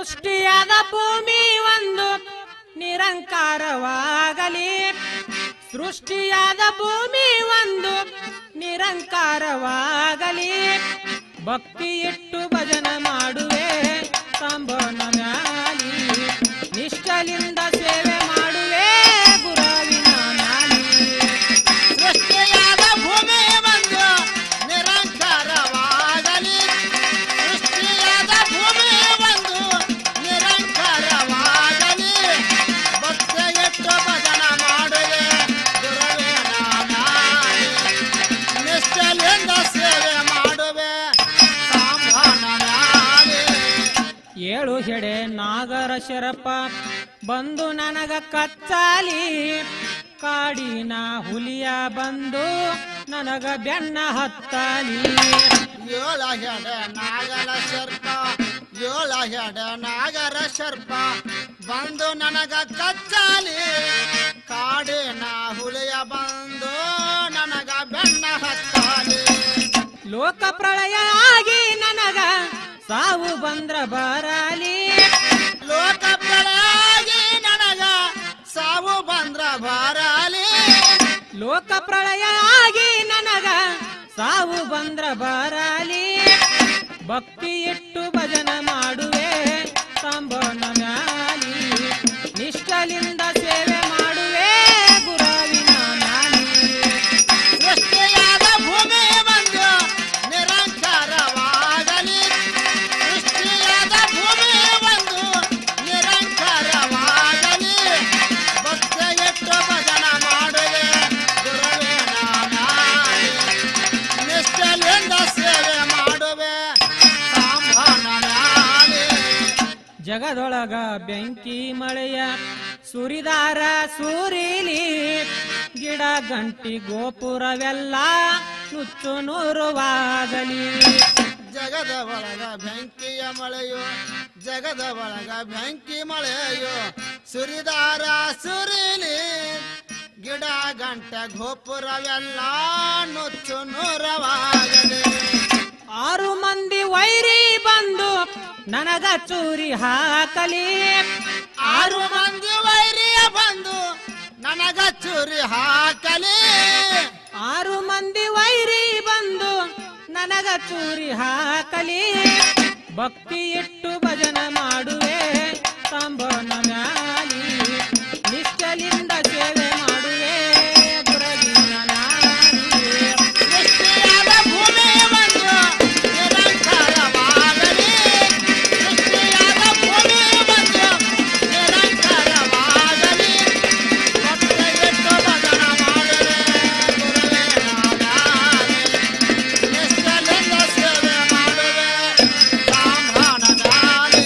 ಸೃಷ್ಟಿಯಾದ ಭೂಮಿ ಒಂದು ನಿರಂಕಾರವಾಗಲಿ ಸೃಷ್ಟಿಯಾದ ಭೂಮಿ ಒಂದು ನಿರಂಕಾರವಾಗಲಿ ಭಕ್ತಿ ಇಟ್ಟು ಭಜನ ಮಾಡುವೆ ಸಂಭವನ ಮ್ಯಾಲಿ ನಿಷ್ಠಲಿಂದ ಸೇವೆ ಮಾಡುವೆ ಗುರುವಿನ ಮ್ಯಾಲಿ ಸೃಷ್ಟಿಯಾದ ಭೂಮಿ ಒಂದು ನಿರಂಕಾರವಾಗಲಿ ಸೃಷ್ಟಿಯಾದ ಭೂಮಿ ಒಂದು ನಿರಂಕಾರವಾಗಲಿ ಭಕ್ತಿಗಿಟ್ಟು ಭಜನ ಮಾಡುವೆ ಗುರುವೇ ನಾನಾಗಿ ನಿಷ್ಠೆಯಿಂದ ಸೇವೆ ಮಾಡುವೆ ಸಾಂಬಾನಾಗಿ ಏಳು ಹೆಡೆ ನಾಗರ ಶರಪ ಬಂದು ನನಗ ಕಚ್ಚಾಲಿ ಕಾಡಿನ ಹುಲಿಯ ಬಂದು ನನಗ ಬೆನ್ನ ಹತ್ತಾಲಿ ಏಳ ಹೆಡ ನಾಗರ ಸರ್ಪ ಏಳ ಹೆಡ ನಾಗರ ಸರ್ಪ ಬಂದು ನನಗ ಕಚ್ಚಾಲಿ ಕಾಡಿನ ಹುಲಿಯ ಬಂದು ನನಗ ಬೆನ್ನ ಹತ್ತಾಲಿ ಲೋಕ ಪ್ರಳಯ ಆಗಿ ನನಗ ಸಾವು ಬಂದ್ರ ಬರಲಿ ಲೋಕ ಪ್ರಳಯಾಗಿ ನನಗ ಸಾವು ಬಂದ್ರ ಬರಲಿ ಲೋಕ ಪ್ರಳಯ ಆಗಿ ನನಗ ಸಾವು ಬಂದ್ರ ಬರಲಿ ಭಕ್ತಿ ಇಟ್ಟು ಭಜನ ಮಾಡುವೆ ಸಂಭವನ ಮ್ಯಾಲಿ ನಿಷ್ಠಲಿಂದ ಸೇವೆ ಮಾಡುವೆ ಗುರುವಿನ ಮ್ಯಾಲಿ ಸೃಷ್ಟಿಯಾದ ಭೂಮಿ ಒಂದು ನಿರಂಕಾರವಾಗಲಿ ಸೃಷ್ಟಿಯಾದ ಭೂಮಿ ಒಂದು ನಿರಂಕಾರವಾಗಲಿ ಭಕ್ತಿಯಿಟ್ಟು ಭಜನ ಮಾಡುವೆ ಗುರುವೇ ನಾನಾಗಿ ನಿಷ್ಠೆಯಿಂದ ಸೇವೆ ಮಾಡುವೆ ಸಾಂಬಾನಾಗಿ ಜಗದೊಳಗ ಬೆಂಕಿ ಮಳೆಯ ಸುರಿದಾರ ಸೂರಿಲಿ ಗಿಡ ಗಂಟಿ ಗೋಪುರವೆಲ್ಲ ನುಚ್ಚು ನೂರುವಾಗಲಿ ಜಗದ ಒಳಗ ಬೆಂಕಿಯ ಮಳೆಯು ಜಗದ ಒಳಗ ಬೆಂಕಿ ಮಳೆಯು ಸುರಿದಾರ ಸುರಿಲಿ ಗಿಡ ಗಂಟೆ ಗೋಪುರವೆಲ್ಲ ನುಚ್ಚು ನೂರವಾಗಲಿ ಆರು ಮಂದಿ ವೈರಿ ಬಂದು ನನಗ ಚೂರಿ ಹಾಕಲಿ ಆರು ಮಂದಿ ವೈರಿಯ ಬಂದು ನನಗ ಚೂರಿ ಹಾಕಲಿ ಆರು ಮಂದಿ ವೈರಿ ಬಂದು ನನಗ ಚೂರಿ ಹಾಕಲಿ ಭಕ್ತಿ ಇಟ್ಟು ಭಜನ ಮಾಡುವೆ ಸಂಭವನ ಮ್ಯಾಲಿ ನಿಷ್ಠಲಿಂದ ಸೇವೆ ಮಾಡುವೆ ಗುರುವಿನ ಮ್ಯಾಲಿ. ಸೃಷ್ಟಿಯಾದ ಭೂಮಿ ಒಂದು ನಿರಂಕಾರವಾಗಲಿ ಸೃಷ್ಟಿಯಾದ ಭೂಮಿ ಒಂದು ನಿರಂಕಾರವಾಗಲಿ ಭಕ್ತಿಯಿಟ್ಟು ಭಜನ ಮಾಡುವೆ ಗುರುವೇ ನಾನಾಗಿ ನಿಷ್ಠೆಯಿಂದ ಸೇವೆ ಮಾಡುವೆ ಸಾಂಬಾನನಾಗಿ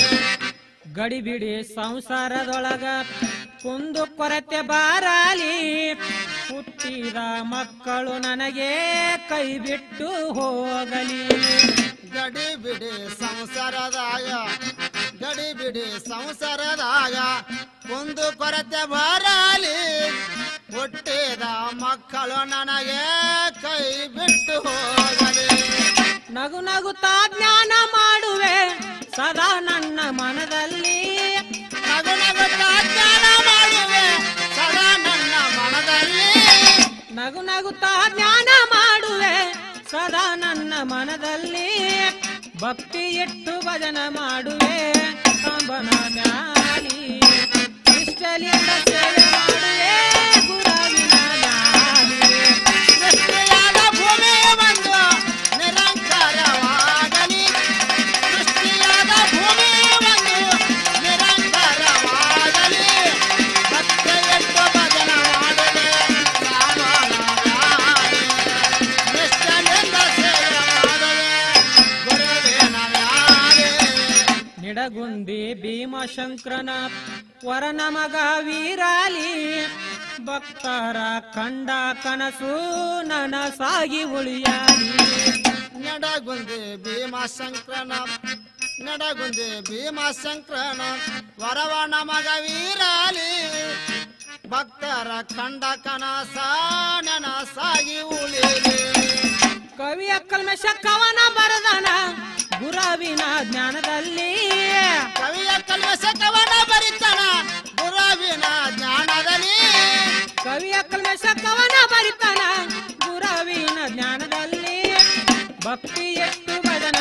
ಗಡಿಬಿಡಿ ಸಂಸಾರದೊಳಗ ಕುಂದು ಕೊರತೆ ಬಾರಲಿ ಹುಟ್ಟಿದ ಮಕ್ಕಳು ನನಗೆ ಕೈ ಬಿಟ್ಟು ಹೋಗಲಿ ಗಡಿ ಬಿಡಿ ಸಂಸಾರದಾಗ ಗಡಿ ಬಿಡಿ ಸಂಸಾರದಾಗ ಒಂದು ಕೊರತೆ ಬರಲಿ ಹುಟ್ಟಿದ ಮಕ್ಕಳು ನನಗೆ ಕೈ ಬಿಟ್ಟು ಹೋಗಲಿ ನಗು ನಗುತ್ತಾ ಜ್ಞಾನ ಮಾಡುವೆ ಸದಾ ನನ್ನ ಮನದಲ್ಲಿ ನಗು ನಗುತ್ತಾ ಜ್ಞಾನ ಮಾಡುವೆ ಸದಾ ನನ್ನ ಮನದಲ್ಲಿ ನಗು ನಗುತ್ತಾ ಜ್ಞಾನ ಮಾಡುವೆ ಸದಾ ನನ್ನ ಮನದಲ್ಲಿ ಭಕ್ತಿ ಇಟ್ಟು ಭಜನ ಮಾಡುವೆ ಕಂಬನ ಮ್ಯಾಲಿ ಇಷ್ಟಲಿಂದ ಸೇವೆ ಮಾಡುವೆ ಗುರುವಿನ ಮ್ಯಾಲಿ ಸೃಷ್ಟಿಯಾದ ಭೂಮಿ ಒಂದು ನಿರಂಕಾರವಾಗಲಿ ಸೃಷ್ಟಿಯಾದ ಭೂಮಿ ಒಂದು ನಿರಂಕಾರವಾಗಲಿ ಭಕ್ತಿಯಿಟ್ಟು ಭಜನ ಮಾಡುವೆ ರಾಮನಾರಾಯಣ. ನಿಷ್ಠೆಯಿಂದ ಸೇವೆ ಮಾಡುವೆ ಗುರುವಿನ ಮ್ಯಾಲೆ. ನಿಡಗುಂದಿ ಭೀಮಶಂಕರನ ವರನ ಮಗ ವೀರಾಲಿ ಭಕ್ತರ ಕಂಡ ಕನಸು ನನಸಾಗಿ ಉಳಿಯಾಲಿ ನಡಗುಂದಿ ಭೀಮಶಂಕರನ ನಡಗುಂದಿ ಭೀಮಶಂಕರನ ವರವಣ ಮಗ ವೀರಾಲಿ ಭಕ್ತರ ಖಂಡ ಕನಸ ನನಸಾಗಿ ಉಳಿಲಿ ಕವಿಯ ಕಲ್ಮಶ ಕವನ ಬರದನ ಗುರುವಿನ ಜ್ಞಾನದಲ್ಲಿ ಕವಿ ಭಕ್ತಿ ಎತ್ತು ಭಜನ